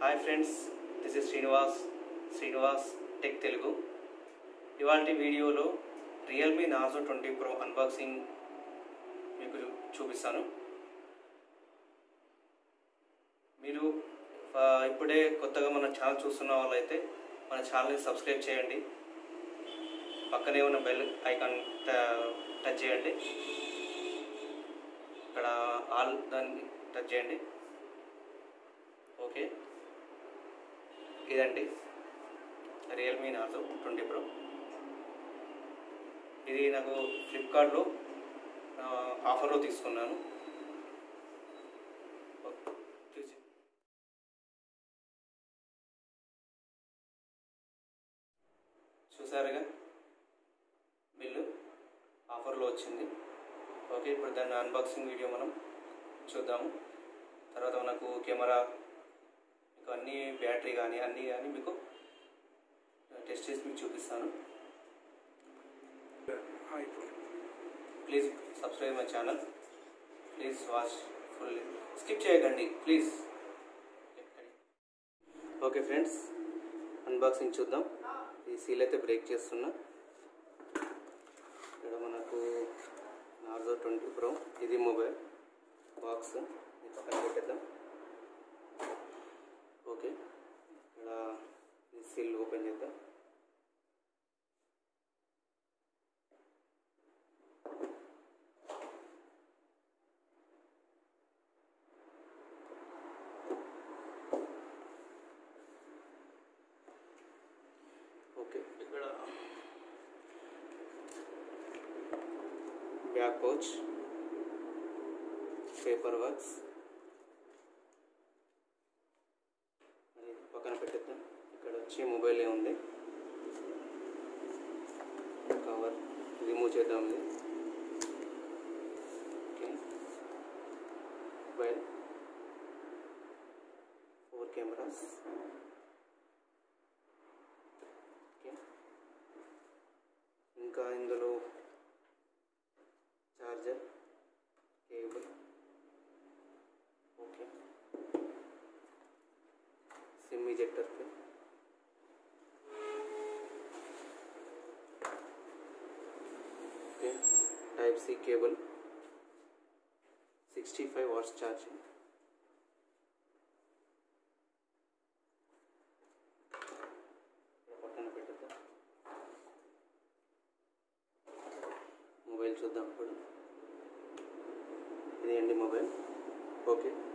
hi friends this is Srinivas Srinivas tech Telugu ఇవాళ వీడియోలో Realme Narzo twenty pro unboxing మీకు చూపిస్తాను మీరు ఆ, ఇప్పుడే కొత్తగా మన ఛానల్ చూస్తున్న వాళ్ళైతే మన ఛానల్ని సబ్స్క్రైబ్ చేయండి పక్కనే ఉన్న బెల్ ఐకాన్ టచ్ చేయండి ఇక్కడ ఆల్ దాన్ని టచ్ చేయండి ఓకే ఇదండి రియల్మీ నాజో ట్వంటీ ప్రో ఇది నాకు ఫ్లిప్కార్ట్లో ఆ, ఆఫర్లో తీసుకున్నాను చూసి చూసారుగా బిల్లు ఆఫర్లో వచ్చింది ఓకే ఇప్పుడు దాన్ని అన్బాక్సింగ్ వీడియో మనం చూద్దాము తర్వాత మనకు కెమెరా మీకు అన్ని బ్యాటరీ కానీ అన్నీ కానీ మీకు టెస్ట్ చేసి మీకు చూపిస్తాను please subscribe my channel please watch full skip చేయకండి ప్లీజ్ ఓకే ఫ్రెండ్స్ అన్బాక్సింగ్ చూద్దాం ఈ సీల్ అయితే బ్రేక్ చేస్తున్నా ఇక్కడ మనకు నార్జో ట్వంటీ ప్రో ఇది మొబైల్ బాక్స్ ఇది పక్కన పెట్టేద్దాం ఓకే ఇక్కడ ఈ సీల్ ఓపెన్ చేద్దాం ఓకే ఇక్కడ బ్యాక్ పౌచ్ పేపర్ వర్క్స్ అని పక్కన పెట్టేద్దాం ఇక్కడ వచ్చి మొబైలే ఉంది కవర్ రిమూవ్ చేద్దాం ఇది okay mobile four cameras okay ఇంకా ఇందులో charger cable okay SIM ejector pin okay type C cable sixty five watts charging పక్కన పెట్టుద్దాం మొబైల్ చూద్దాం ఇప్పుడు ఇది అండి మొబైల్ ఓకే